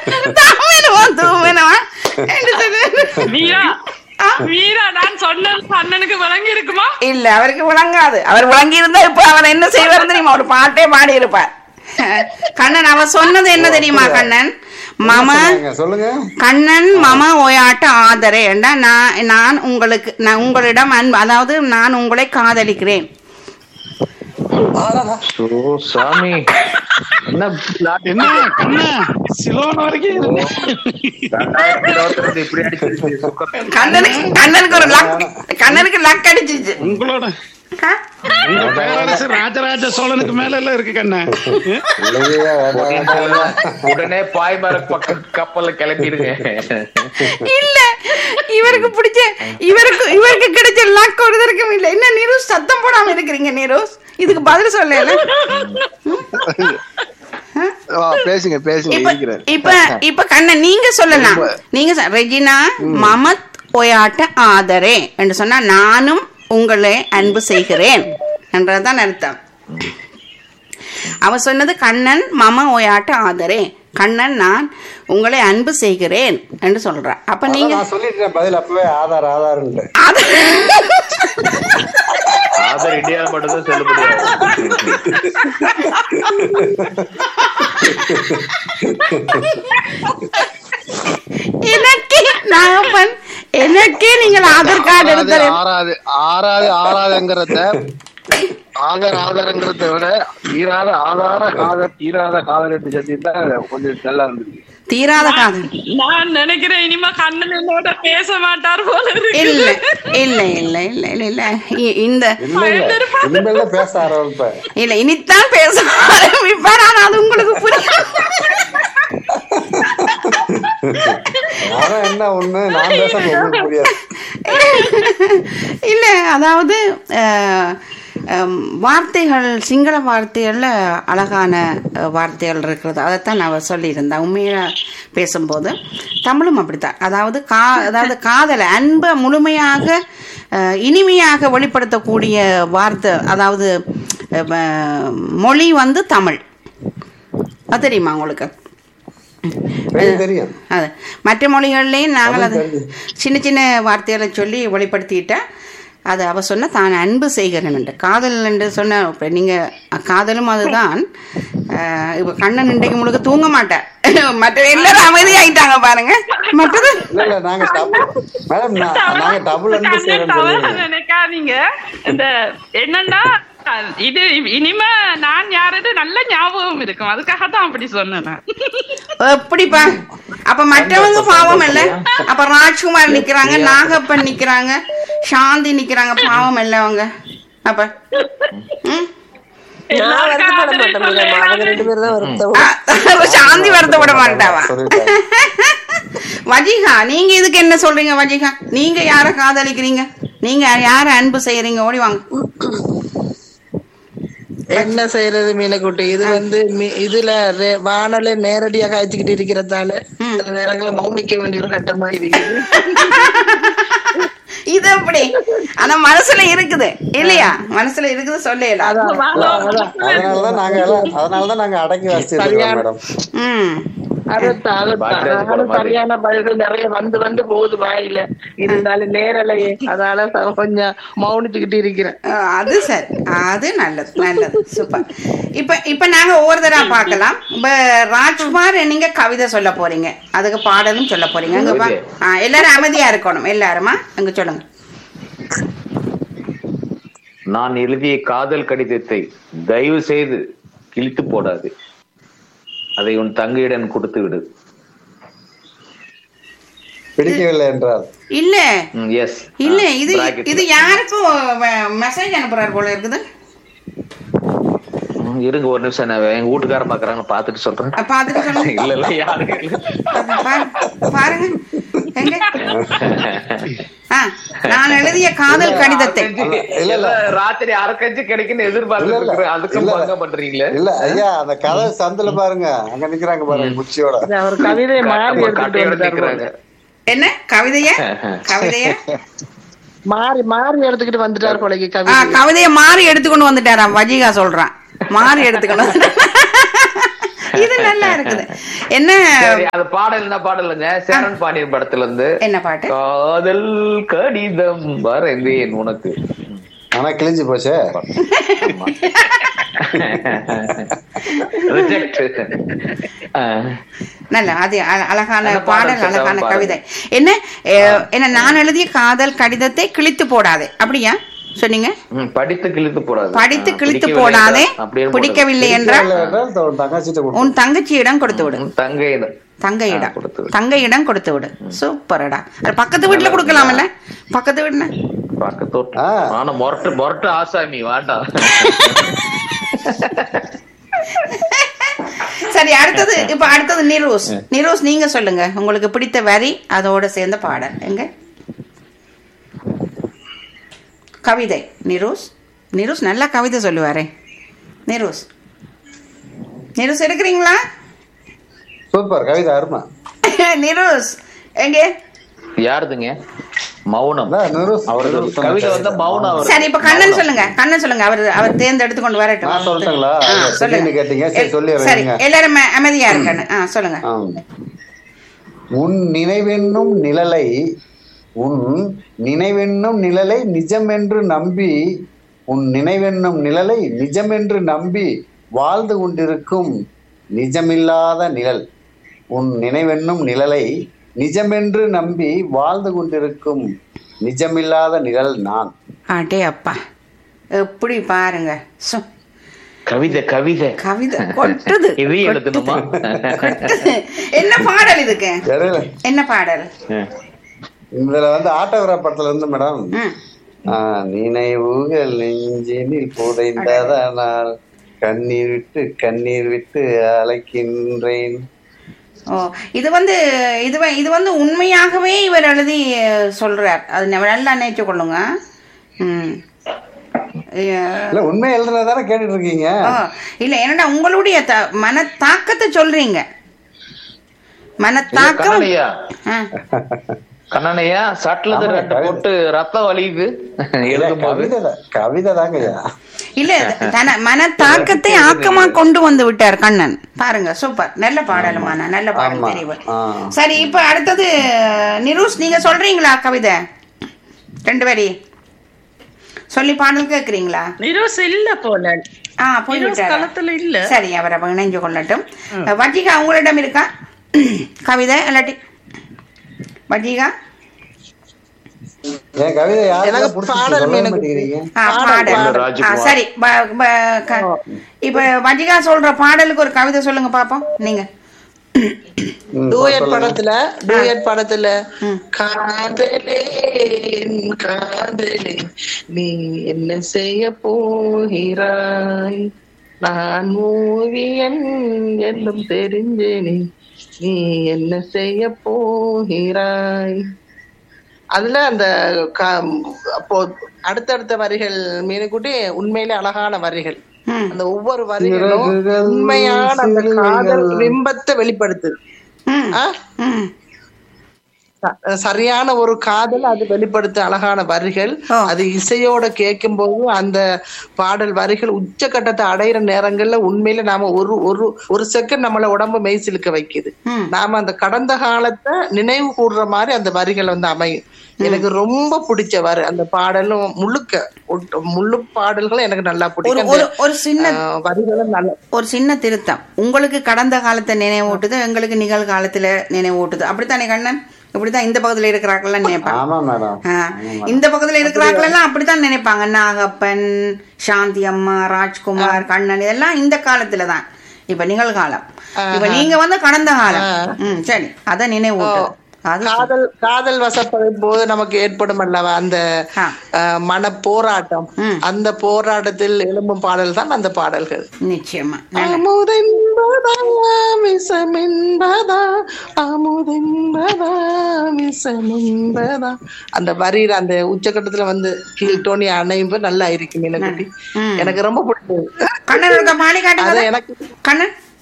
தாமனவா தூமனவா என்று சொல்லு வீரா ஆ? வீரா நான் சொன்னது அண்ணனுக்கு விளங்கி இருக்குமா இல்ல அவருக்கு விளங்காது அவர் விளங்கி இருந்தா இப்ப அவர் என்ன செய்வார் தெரியுமா ஒரு பாட்டே பாடி இருப்பார் கண்ணன் அவ சொன்னது என்ன தெரியுமா கண்ணன் மம சொன்னாங்க? சொல்லுங்க கண்ணன் மம ஓயாட்ட ஆதரே என்றா நான் நான் உங்களுக்கு நான் உங்களிடம் அன்பு அதாவது நான் உங்களை காதலிக்கிறேன் ஓ சாமி என்ன plot என்ன கண்ணா சிலோன் வரைக்கும் இருந்தேன். ரெண்டாயிரத்தி இருபத்தி ரெண்டு இப்படி அடிச்சிருச்சு சுக்கர் கண்ணனுக்கு கண்ணனுக்கு ஒரு லக் கண்ணனுக்கு லக் அடிச்சிச்சு உங்களோட ஆ? உங்க பேரரசு ராஜராஜ சோழனுக்கு மேல எல்லாம் இருக்கு கண்ணா இல்லையே வேண்டாம் வேண்டாம் உடனே பாய்மர பக்க கப்பல்ல கிளம்பிடுங்க இல்ல இவருக்கு பிடிச்ச இவருக்கு இவருக்கு கிடைச்ச லக் ஒருத்தருக்கும் இல்ல என்ன நீரோஸ் சத்தம் போடாம இருக்கிறீங்க நீரோஸ் இதுக்கு பதில் சொல்லல ஆ, பேசுங்க பேசுங்க இப்ப இருக்கிறேன் இப்ப இப்ப கண்ணன் நீங்க சொல்லலாம் நீங்க சொ- ரெஜினா மமத் ஒயாட்ட ஆதரே என்று சொன்னா நானும் உங்களை அன்பு செய்கிறேன் என்றதான் அர்த்தம் அவ சொன்னது கண்ணன் மம ஒயாட்ட ஆதரே கண்ணன் நான் உங்களை அன்பு செய்கிறேன் என்று சொல்றா அப்ப அதான் நீங்க நான் சொல்லிட்டேன் பதில் அப்பவே ஆதார் ஆதார்ன்ட்டு ஆத- ஆதர் இந்தியாவில் மட்டும்தான் செல்லுபடியாகும் எனக்கே நாகப்பன் எனக்கே நீங்கள் ஆதார் கார்டு ஆறாது எடுத்த ஆறாது ஆறாது ஆறாதுங்கிறத ஆதார் ஆதாரங்கிறத விட தீராத ஆதார காதல் தீராத காதல் என்று சொல்லியிருந்தா கொஞ்சம் நல்லா இருந்துச்சு தீராத காதல் நான் நினைக்கிறேன் இனிமே கண்ணன் என்னோட பேச மாட்டார் போல இல்ல இருக்கு இல்ல இல்ல இல்ல இல்ல இல்ல இ- இந்த இல்ல இல்ல இனிமேல் தான் பேச ஆரம்பிப்பேன் இல்ல இனித்தான் பேச ஆரம்பிப்பார் ஆனா அது உங்களுக்கு புரியும் ஆனா என்ன ஒண்ணு நான் பேச உங்களுக்கு புரியாது இல்ல அதாவது அஹ், அம், வார்த்தைகள் சிங்கள வார்த்தைகள்ல அழகான அஹ், வார்த்தைகள் இருக்கிறது அதைத்தான் நான் சொல்லியிருந்தேன் உண்மையா பேசும்போது தமிழும் அப்படித்தான் அதாவது கா அதாவது காதலை அன்பை முழுமையாக அஹ், இனிமையாக வெளிப்படுத்தக்கூடிய வார்த்தை அதாவது அஹ், ம- மொழி வந்து தமிழ் அது தெரியுமா உங்களுக்கு தெரியும் தெரியும் அது மற்ற மொழிகள்லேயும் நாங்கள் அது தெரியுது. சின்ன சின்ன வார்த்தைகளை சொல்லி வெளிப்படுத்திட்டா அது அவ சொன்ன தான் அன்பு செய்கிறேன் என்று காதல் என்று சொன்ன இப்போ நீங்கள் காதலும் அதுதான் அஹ், இப்ப கண்ணன் இன்றைக்கு முழுக்க தூங்க மாட்டேன் மற்ற எல்லாரும் அமைதியாயிட்டாங்க பாருங்க மற்றது இல்ல இல்ல நாங்க டபுள் மேடம் நாங்க டபுள் அன்பு கண்ணன் செய்யறோம்னு தவறா சொல்லுவீங்க நினைக்காதீங்க இந்த என்னன்னா இது இனிமே நான் யாருன்னு நல்ல ஞாபகம் இருக்கும் அதுக்காக தான் அப்படி சொன்னேன் நான். எப்படிப்பா அப்ப மற்றவங்க பாவம் இல்ல அப்ப ராஜ்குமார் நிக்கிறாங்க நாகப்பன் நிக்கிறாங்க சாந்தி நிக்கிறாங்க பாவம் இல்ல அவங்க அப்ப ம்? நான் வருத்தப்பட மாட்டேன் மேடம் அவங்க ரெண்டு பேரும் தான் வருத்தம் ஆ, சாந்தி வருத்தப்பட மாட்டாவா சொல்லிட்டாங்க வஜிகா நீங்க இதுக்கு என்ன சொல்றீங்க வஜிகா நீங்க யார காதலிக்கிறீங்க நீங்க யார அன்பு செய்யறீங்க ஓடி வாங்க என்ன செய்யறது மீனக்குட்டி இது வந்து மீ- இதுல ரே- வானொலி நேரடியா காய்ச்சிக்கிட்டு இருக்கிறதால சில நேரங்களில் மௌனிக்க வேண்டிய ஒரு கட்டமா இருக்குது இது எப்படி ஆனா மனசுல இருக்குது இல்லையா மனசுல இருக்குது சொல்லல அதனாலதான் நாங்க எல்லாம் அதனாலதான் நாங்க அடக்கி வச்சிருக்கோம் மேடம் ம் அதைத்தான், அதைத்தான். பாக்கியராஜ் நானும் படம் மாதிரி. சரியான பதில்கள் நிறைய வந்து வந்து போகுது வாயில இருந்தாலும் நேரலையே அதனால ச- கொஞ்சம் மௌனிச்சுக்கிட்டு இருக்கிறேன் ஆ, அது சரி அது நல்லது நல்லது சூப்பர் இப்ப இப்ப நாங்க ஒவ்வொருத்தரா பார்க்கலாம் இப்ப ராஜ்குமார் நீங்க கவிதை சொல்ல போறீங்க அதுக்கு பாடலும் சொல்ல போறீங்க அங்க பா ஆ, எல்லாரும் அமைதியா இருக்கணும் எல்லாருமா அங்க சொல்லுங்க நான் எழுதிய காதல் கடிதத்தை தயவு செய்து கிழித்து போடாது அதை உன் தங்கையிடம் கொடுத்து விடு பிடிக்கவில்லை என்றால் இல்ல எஸ் இல்ல இது இது யாருக்கும் மெசேஜ் அனுப்புறாரு போல இருக்குது இருங்க ஒரு நிமிஷம் நான் எங்க வீட்டுக்காரன் பாக்குறாங்க பாத்துட்டு சொல்றேன் அ, பாத்துட்டு சொல்லுங்க இல்ல இல்ல யாரும் இல்ல. பாரு- பாருங்க எங்க ஆ, நான் எழுதிய காதல் கடிதத்தை இல்ல, இல்ல. எல்லாம் ராத்திரி அரைக்கஞ்சு கிடைக்குன்னு எதிர்பார்த்து இல்ல, இல்ல. இருக்கிறேன் அதுக்கும் இல்ல. பங்க பண்றீங்களே இல்ல ஐயா அந்த கதை சந்தில பாருங்க அங்க நிக்கிறாங்க பாருங்க குச்சியோட இது அவர் கவிதையை மாறி நம்ம எடுத்துட்டு கட்டையோட வந்துட்டாரு நிக்கிறாங்க போல. என்ன கவிதைய கவிதைய மாறி மாறி எடுத்துக்கிட்டு வந்துட்டார் கொலைக்கு ஆ, கவிதை கவிதைய மாறி எடுத்துக்கொண்டு வந்துட்டாராம் வஜிகா சொல்றான் மாறி எடுத்துக்கணும் இது நல்லா இருக்குது என்ன சரி அது பாடல் என்ன பாடலுங்க சேரன் பாண்டியன் படத்துல இருந்து என்ன பாட்டு காதல் கடிதம் வரைந்தேன் உனக்கு ஆனா கிழிஞ்சு போச்சே ரிஜெக்ட் நல்ல அது அ- அழகான அந்த பாடல் பாடல் அழகான பாருங்க. கவிதை என்ன அஹ், என்ன நான் எழுதிய காதல் கடிதத்தை கிழித்து போடாதே அப்படியா சொன்னீங்க படித்து கிழித்து போடாது படித்து ஆ, கிழித்து பிடிக்கவில்லை போடாதே என்றால் அப்படியே போடாது. பிடிக்கவில்லை என்றால் என்றால் உன் தங்கச்சிட்ட கொடுத்து உன் தங்கச்சியிடம் கொடுத்து விடு உன் தங்கையில தங்கையிடம் ஆ, கொடுத்து விடு. தங்கையிடம் கொடுத்து விடு சூப்பரடா அது பக்கத்து வீட்டுல கொடுக்கலாம்ல பக்கத்து வீட்டுல பக்கத்து வீட்டு- ஆ. ஆனா மொரட்டு மொரட்டு ஆசாமி வேண்டாம் சரி அடுத்தது இப்ப அடுத்தது நிரோஸ் நிரோஸ் நீங்க சொல்லுங்க உங்களுக்கு பிடித்த வரி அதோட சேர்ந்த பாடல் எங்க கவிதை நிரோஸ் நிரோஸ் நல்லா கவிதை சொல்லுவாரே நிரோஸ் நிரோஸ் இருக்கிறீங்களா சூப்பர் கவிதை அருமை நிரோஸ் எங்க யாருதுங்க மௌனம் அதான் நிருஸ்- அவரது நிருஸ் கவிதை சொன்ன வந்து மௌனம் அவர் சரி இப்ப கண்ணன் சொல்லுங்க கண்ணன் சொல்லுங்க அவர் அவர் தேர்ந்தெடுத்து கொண்டு வரட்டும் நான் சொல்லட்டுங்களா? ஆ, இல்ல, திடீர்னு கேட்டீங்க. சரி, சொல்லிடுறேன் சரி இருங்க. எல்லாரும் அம- அமைதியா இருக்கணும் ஆ சொல்லுங்க ஆம். உன் நினைவென்னும் நிழலை உன் நினைவென்னும் நிழலை நிஜமென்று நம்பி உன் நினைவென்னும் நிழலை நிஜமென்று நம்பி வாழ்ந்து கொண்டிருக்கும் நிஜமில்லாத நிழல் உன் நினைவென்னும் நிழலை நிஜமென்று நம்பி வாழ்ந்து கொண்டிருக்கும் நிஜமில்லாத நிழல் நான் அடே அப்பா எப்படி பாருங்க சு, கவிதை கவிதை கவிதை கொட்டுது இதையும் எழுதணுமா கொட்டுது. என்ன பாடல் இதுக்கு இடையில என்ன பாடல் இதுல வந்து ஆட்டோகிராஃப் படத்துல இருந்து மேடம் ம். ஆ, நினைவுகள் நெஞ்சினில் புதைந்ததனால் கண்ணீர் விட்டு கண்ணீர் விட்டு அழைக்கின்றேன் ஓ இது வந்து இது வ- இது வந்து உண்மையாகவே இவர் எழுதி அஹ், சொல்றார் அது நம்ம நல்லா நினைச்சு கொள்ளுங்க ம் அஹ், இல்ல உண்மை எழுதுனதானே கேட்டுட்டு இருக்கீங்க ஓ, இல்ல என்னடா உங்களுடைய த- மன தாக்கத்தை சொல்றீங்க மனத்தாக்கம் கண்ணனையா ஆ, கண்ணனையா சட்டில ஆமா, ரெண்டு கவிதை. போட்டு ரத்தம் வலியுது எழுதும் போது கவிதை தான். கவிதை தாங்கய்யா இல்ல தன மனத்தாக்கத்தை ஆக்கமா கொண்டு வந்து விட்டார் கண்ணன் பாருங்க சூப்பர் நல்ல பாடலுமான நல்ல பாடல் ஆமா. தெரிவு ஆ. சரி இப்ப அடுத்தது நிரூஷ் நீங்க சொல்றீங்களா கவிதை ரெண்டு வரி சொல்லி பாடல் கேக்குறீங்களா நிரோஸ் இல்ல போல ஆ போய் நிரோஸ் விட்டாரா? களத்துல இல்ல சரி அவரை அப்ப இணைஞ்சு கொள்ளட்டும் வஜிகா உங்களிடம் இருக்கா கவிதை இல்லாட்டி வஜிகா என் கவிதை யாருக்கு எனக்கு பிடிச்சிச்சு பாடல் சொல்ல எனக்கு மாட்டேங்கிறீங்க ஆ, பாடல், பாடல் பாடல். ஆ, ராஜ்குமார். சரி ப- ப- க- இப்ப வஜிகா சொல்ற பாடலுக்கு ஒரு கவிதை சொல்லுங்க பாப்போம் நீங்க ம், டூயட் சொல்லுங்க. படத்துல டூயட் படத்துல காதலே காதலே நீ என்ன செய்ய போகிறாய் நான் ஓவியன் எல்லாம் தெரிஞ்சேனே நீ என்ன செய்ய போகிறாய் அதுல அந்த க- அப்போ அடுத்தடுத்த வரிகள் மீனுக்குட்டி உண்மையிலே அழகான வரிகள் ம். அந்த ஒவ்வொரு வரிகளும் சிறகுகள், உண்மையான அந்த காதல் சிலுவைகள். பிம்பத்தை வெளிப்படுத்துது ம் ஆ? ம் ச- சரியான ஒரு காதல் அது வெளிப்படுத்த அழகான வரிகள் ஓ. அது இசையோட கேட்கும் போது அந்த பாடல் வரிகள் உச்சக்கட்டத்தை அடையிற நேரங்கள்ல உண்மையில நாம ஒரு ஒரு ஒரு செகண்ட் நம்மள உடம்பு மெய்சிலுக்க வைக்குது ம். நாம அந்த கடந்த காலத்தை நினைவு கூடுற மாதிரி அந்த வரிகள் வந்து அமையும் எனக்கு ரொம்ப பிடிச்ச வரி அந்த பாடலும் முழுக்க ஒட்டு- முழு பாடல்களும் எனக்கு நல்லா ஒரு பிடிக்கும் ஒரு அந்த, ஒரு சின்ன ஆஹ், வரிகளும் நல்ல ஒரு சின்ன திருத்தம் உங்களுக்கு கடந்த காலத்தை நினைவூட்டுது எங்களுக்கு நிகழ்காலத்துல நினைவூட்டுது அப்படித்தானே கண்ணன் இப்படித்தான் இந்த பக்கத்துல இருக்கிறாக்கெல்லாம் நினைப்பாங்க ஆமா மேடம் ஆ, இந்த பக்கத்துல இருக்கிறாக்கள் எல்லாம் அப்படித்தான் நினைப்பாங்க நாகப்பன் சாந்தி அம்மா ராஜ்குமார் கண்ணன் இதெல்லாம் இந்த காலத்துல தான் இப்ப நிகழ்காலம் இப்ப நீங்க வந்து கடந்த காலம் ம் சரி அத நினைவூட்டு அது காதல் காதல் வசப்படும் போது நமக்கு ஏற்படும் அல்லவா அந்த ஆ. ஆஹ், மன போராட்டம் ம். அந்த போராட்டத்தில் எழும்பும் பாடல் தான் அந்த பாடல்கள் நிச்சயமா நல்ல அமுதென்பதா விஷமென்பதா அமுதென்பதா விஷமென்பதா அந்த வரியில அந்த உச்சக்கட்டத்துல வந்து கீழ் டோனி அணையும் நல்லா இருக்கும் எனக்கு ம். எனக்கு ரொம்ப பிடிச்சது கண்ணன் இருக்க பாடி அது காட்டுங்க எனக்கு கண்ணன்